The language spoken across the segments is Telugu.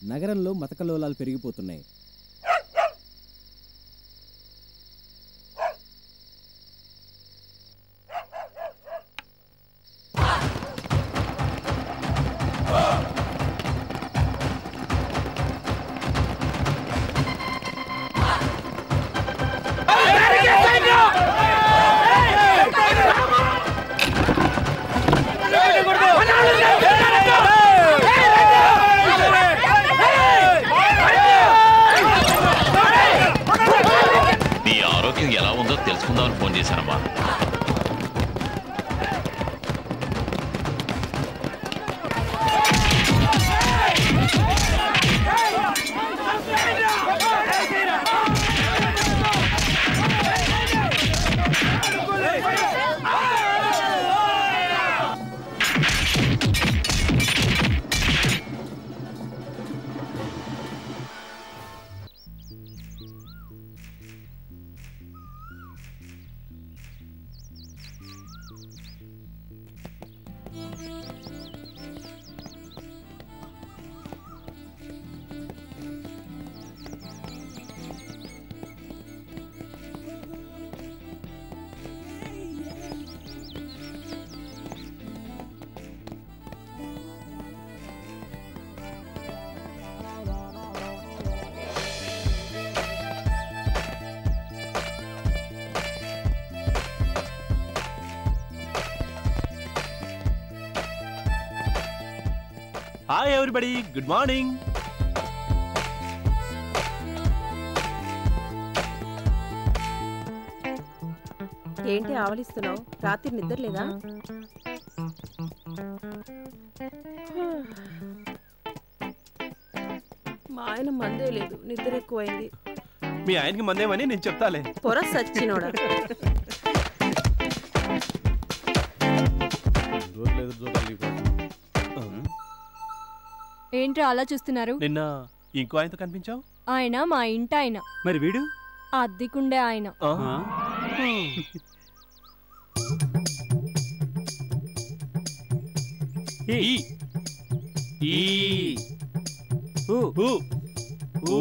నగరంలో మతకలోలాలు పెరిగిపోతున్నాయి నీ ఆరోగ్యం ఎలా ఉందో తెలుసుకుందామని ఫోన్ చేశానమ్మా హాయ్ ఎవ్రీబడి గుడ్ మార్నింగ్ ఏంటి ఆవలిస్తున్నావు రాత్రి నిద్ర లేదా మా ఆయన మందే లేదు నిద్ర ఎక్కువైంది మీ ఆయనకి మందేమని నేను చెప్తాలే పొర సచ్చినోడా ఏంట్రా అలా చూస్తున్నారు నిన్న ఇంకో ఆయనతో కనిపించావు ఆయన మా ఇంటి ఆయన మరి వీడు అద్దెకుండే ఆయన ఆ? ఈ. ఈ. ఊ. ఊ.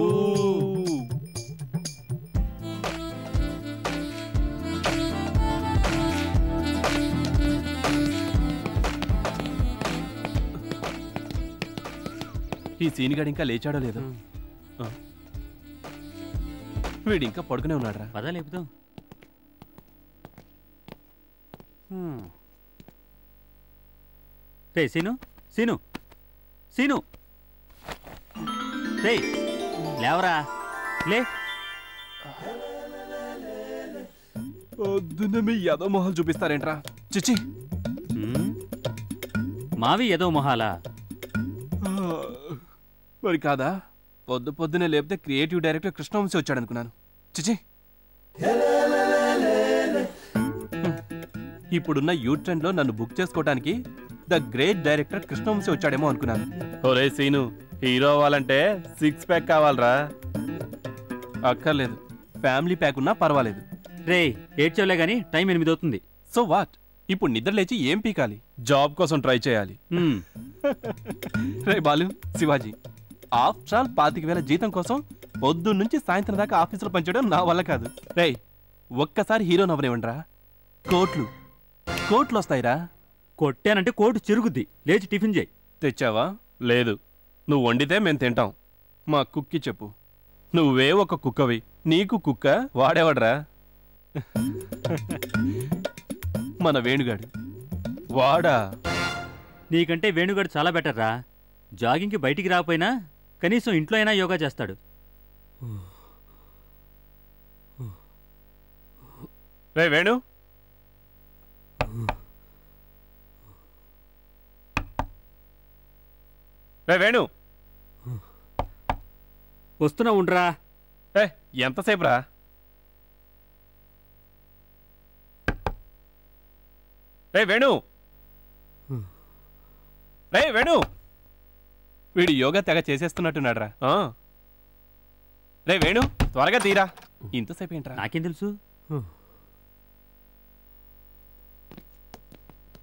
ఈ సీన్ గడి ఇంకా లేచాడో లేదో ఆ. వీడు ఇంకా పడుకునే ఉన్నాడు పద లేపుదాం రే సీను సీను సీను రే లేవరా లే పొద్దున్న మీ యదో మొహాలు చూపిస్తారేంట్రా చిచి ఉమ్. మావి ఏదో మొహాలా మరి కాదా పొద్దు పొద్దునే లేపితే క్రియేటివ్ డైరెక్టర్ కృష్ణవంశీ వచ్చాడు అనుకున్నాను చిచి ఇప్పుడున్న యూ ట్రెండ్ లో నన్ను బుక్ చేసుకోవడానికి ద గ్రేట్ డైరెక్టర్ కృష్ణవంశీ వచ్చాడేమో అనుకున్నాను ఒరే సీను హీరో అవ్వాలంటే సిక్స్ ప్యాక్ కావాలరా అక్కర్లేదు ఫ్యామిలీ ప్యాక్ ఉన్నా పర్వాలేదు రే ఏడ్చవలే గాని టైం ఎనిమిది అవుతుంది సో వాట్ ఇప్పుడు నిద్ర లేచి ఏం పీకాలి జాబ్ కోసం ట్రై చేయాలి ఉమ్. రే బాలు శివాజీ ఆఫ్టర్ ఆల్ పాతిక వేల జీతం కోసం పొద్దున్న నుంచి సాయంత్రం దాకా ఆఫీసులో పనిచేయడం నా వల్ల కాదు రే ఒక్కసారి హీరో నవ్వనివ్వండిరా కోట్లు కోట్లు వస్తాయిరా కొట్టానంటే కోటు చిరుగుద్ది లేచి టిఫిన్ చేయి తెచ్చావా లేదు నువ్వు వండితే మేము తింటాం మా కుక్కి చెప్పు నువ్వే ఒక కుక్కవి నీకు కుక్క వాడేవాడ్రా మన వేణుగాడు వాడా నీకంటే వేణుగాడు చాలా బెటర్ రా జాగింగ్కి బయటికి రాకపోయినా కనీసం ఇంట్లో అయినా యోగా చేస్తాడు రే వేణు రే వేణు వస్తున్నా ఉండ్రా ఏ ఎంతసేపు రా రే వేణు రే వేణు వీడు యోగా తెగ చేసేస్తున్నట్టున్నాడు రా రే వేణు త్వరగా తీరా ఇంతసేపు ఏంట్రా నాకేం తెలుసు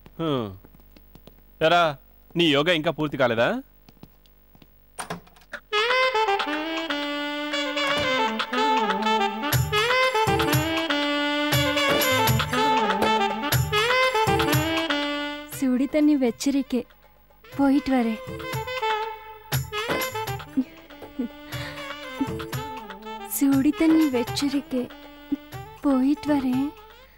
ఎరా నీ యోగా ఇంకా పూర్తి కాలేదా சூடித்தண்ணி வச்சிருக்கேன் போயிட்டு வரேன் சூடி தண்ணி வச்சிருக்கேன் போயிட்டு வரேன்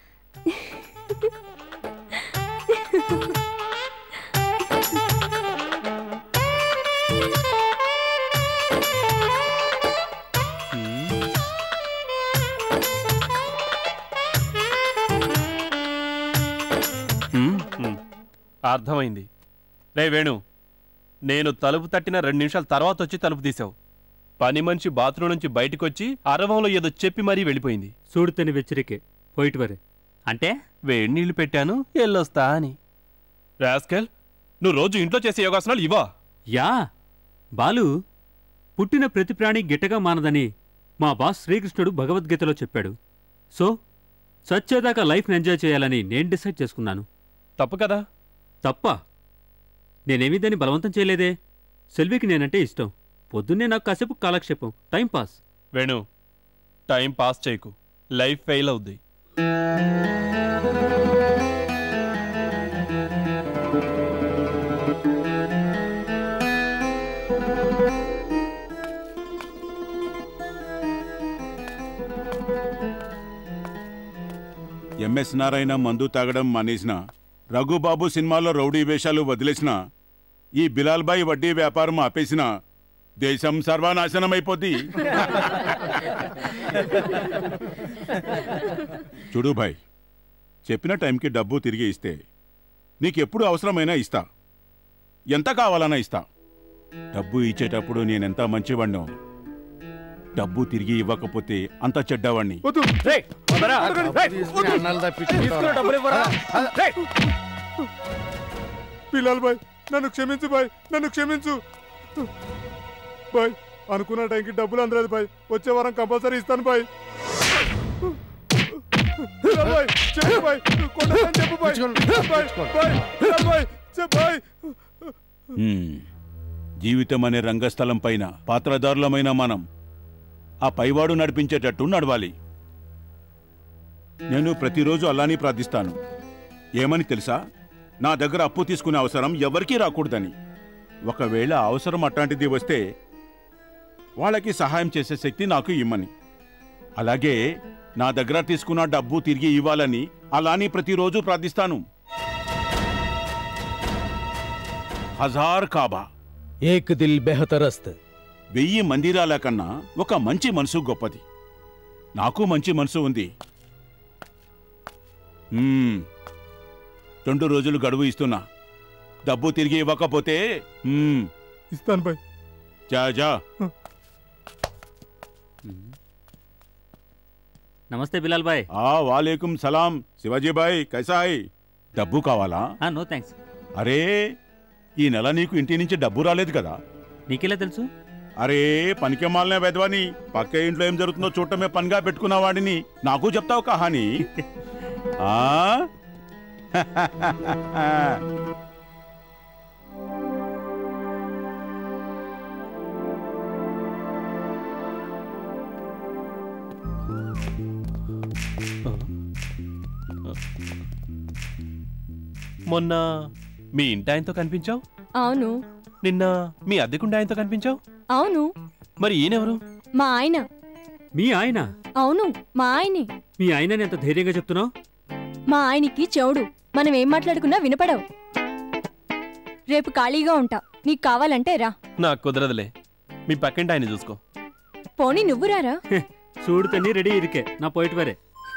హ్మ్, హ్మ్. అర్థమైంది రే వేణు నేను తలుపు తట్టిన రెండు నిమిషాల తర్వాత వచ్చి తలుపు తీసావు పని మనిషి బాత్రూమ్ నుంచి బయటకొచ్చి అరవంలో ఏదో చెప్పి మరీ వెళ్ళిపోయింది సూడితని వెచ్చరికే పోయిట్ వరే అంటే వేడి నీళ్లు పెట్టాను ఎల్లొస్తా అని రాస్కెల్ నువ్వు రోజు ఇంట్లో చేసే యోగాసనాలు ఇవా యా బాలు పుట్టిన ప్రతి ప్రాణి గిట్టగా మానదని మా బాస్ శ్రీకృష్ణుడు భగవద్గీతలో చెప్పాడు సో చచ్చేదాకా లైఫ్ని ఎంజాయ్ చేయాలని నేను డిసైడ్ చేసుకున్నాను తప్పు కదా తప్ప నేనేమీ దాన్ని బలవంతం చేయలేదే సెల్వికి నేనంటే ఇష్టం పొద్దున్నే నాకు కాసేపు కాలక్షేపం time pass Venu time pass చేయకు లైఫ్ ఫెయిల్ అవుద్ది ఎంఎస్ నారాయణ మందు తాగడం మానేసిన రఘుబాబు సినిమాలో రౌడీ వేషాలు వదిలేసిన ఈ బిలాల్ బాయ్ వడ్డీ వ్యాపారం ఆపేసిన దేశం సర్వనాశనమైపోద్ది చూడు భాయ్ చెప్పిన టైంకి డబ్బు తిరిగి ఇస్తే నీకెప్పుడు అవసరమైనా ఇస్తా ఎంత కావాలన్నా ఇస్తా డబ్బు ఇచ్చేటప్పుడు నేనెంత మంచివాణ్ణో డబ్బు తిరిగి ఇవ్వకపోతే అంత చెడ్డవాణ్ణి పిల్లలు బాయ్ నన్ను క్షమించు బాయ్ నన్ను క్షమించు బాయ్ అనుకున్న టైంకి డబ్బులు అందలేదు బాయ్ వచ్చే వారం కంపల్సరీ ఇస్తాను బాయ్ పిల్లలు బాయ్ చెప్పు బాయ్ కొట్టని చెప్పు బాయ్ బాయ్ బాయ్ పిల్లలు బాయ్ చెప్పు బాయ్ హ్మ్. జీవితం అనే రంగస్థలం పైన పాత్రదారులమైన మనం ఆ పైవాడు నడిపించేటట్టు నడవాలి నేను ప్రతిరోజు అల్లాని ప్రార్థిస్తాను ఏమని తెలుసా నా దగ్గర అప్పు తీసుకునే అవసరం ఎవరికీ రాకూడదని ఒకవేళ అవసరం అట్లాంటిది వస్తే వాళ్ళకి సహాయం చేసే శక్తి నాకు ఇమ్మని అలాగే నా దగ్గర తీసుకున్న డబ్బు తిరిగి ఇవ్వాలని అలాని ప్రతిరోజు ప్రార్థిస్తాను హజార్ కాబా ఏక్ దిల్ బెహతరస్త్ వెయ్యి మందిరాల కన్నా ఒక మంచి మనసు గొప్పది నాకు మంచి మనసు ఉంది మ్మ్. రెండు రోజులు గడువు ఇస్తున్నా డబ్బు తిరిగి ఇవ్వకపోతే మ్మ్, ఇస్తాను బాయ్ జా జా నమస్తే బిలాల్ బాయ్ ఆ వాలేకుం సలాం శివాజీ బాయ్ కైసాయ్ డబ్బు కావాలా నో థ్యాంక్స్ అరే ఈ నెల నీకు ఇంటి నుంచి డబ్బు రాలేదు కదా నీకెలా తెలుసు అరే పనికెమాలనే వెదవని పక్క ఇంట్లో ఏం జరుగుతుందో చూడటమే పనిగా పెట్టుకున్న వాడిని నాకు చెప్తావు కహాని ఆ? మొన్న మీ ఇంటి ఆయనతో కనిపించావు అవును నిన్న మీ అద్దెకుండి ఆయనతో కనిపించావు అవును మరి ఈయనెవరు మా ఆయన మీ ఆయన అవును మా ఆయనే మీ ఆయనని ఎంత ధైర్యంగా చెప్తున్నావు మా ఆయనకి చెవుడు మనం ఏం మాట్లాడుకున్నా వినపడవు రేపు ఖాళీగా ఉంటా నీకు కావాలంటే రా నాకు కుదరదులే మీ పక్కింటి ఆయన చూసుకో పోనీ నువ్వు రారా చూడు తన్ని రెడీ ఇరికే నా పోయిట్ వరే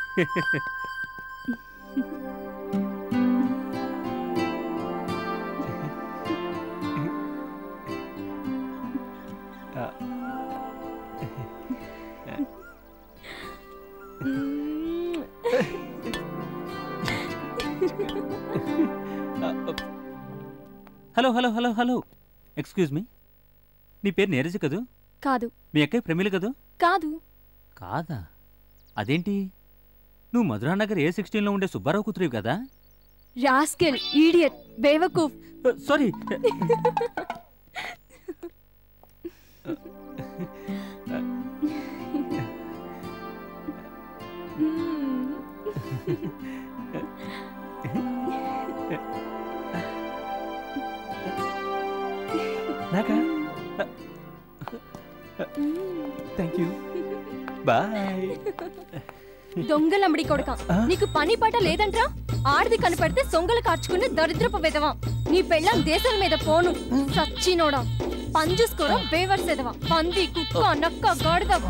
hello hello hello hello excuse me నీ పేరు నీరజ్ కదూ కాదు మీ అక్కయ్య ప్రమిళ కదూ కాదు కాదా అదేంటి నువ్వు మధురానగర్ ఏ సిక్స్టీన్లో ఉండే సుబ్బారావు కూతురివి కదా రాస్కెల్ ఈడియట్ బేవకూఫ్ సారీ నాకా థ్యాంక్ యూ బాయ్ దొంగలమ్మడి కొడక నీకు పని పాట లేదంట్రా ఆడిది కనపడితే సొంగలు కార్చుకుని దరిద్రపు విధవా నీ పెళ్ళం దేశాల మీద పోను సచ్చినోడా పంజుసుకోరా బేవర్స్ ఎదవా పంది కుక్క నక్క గాడిద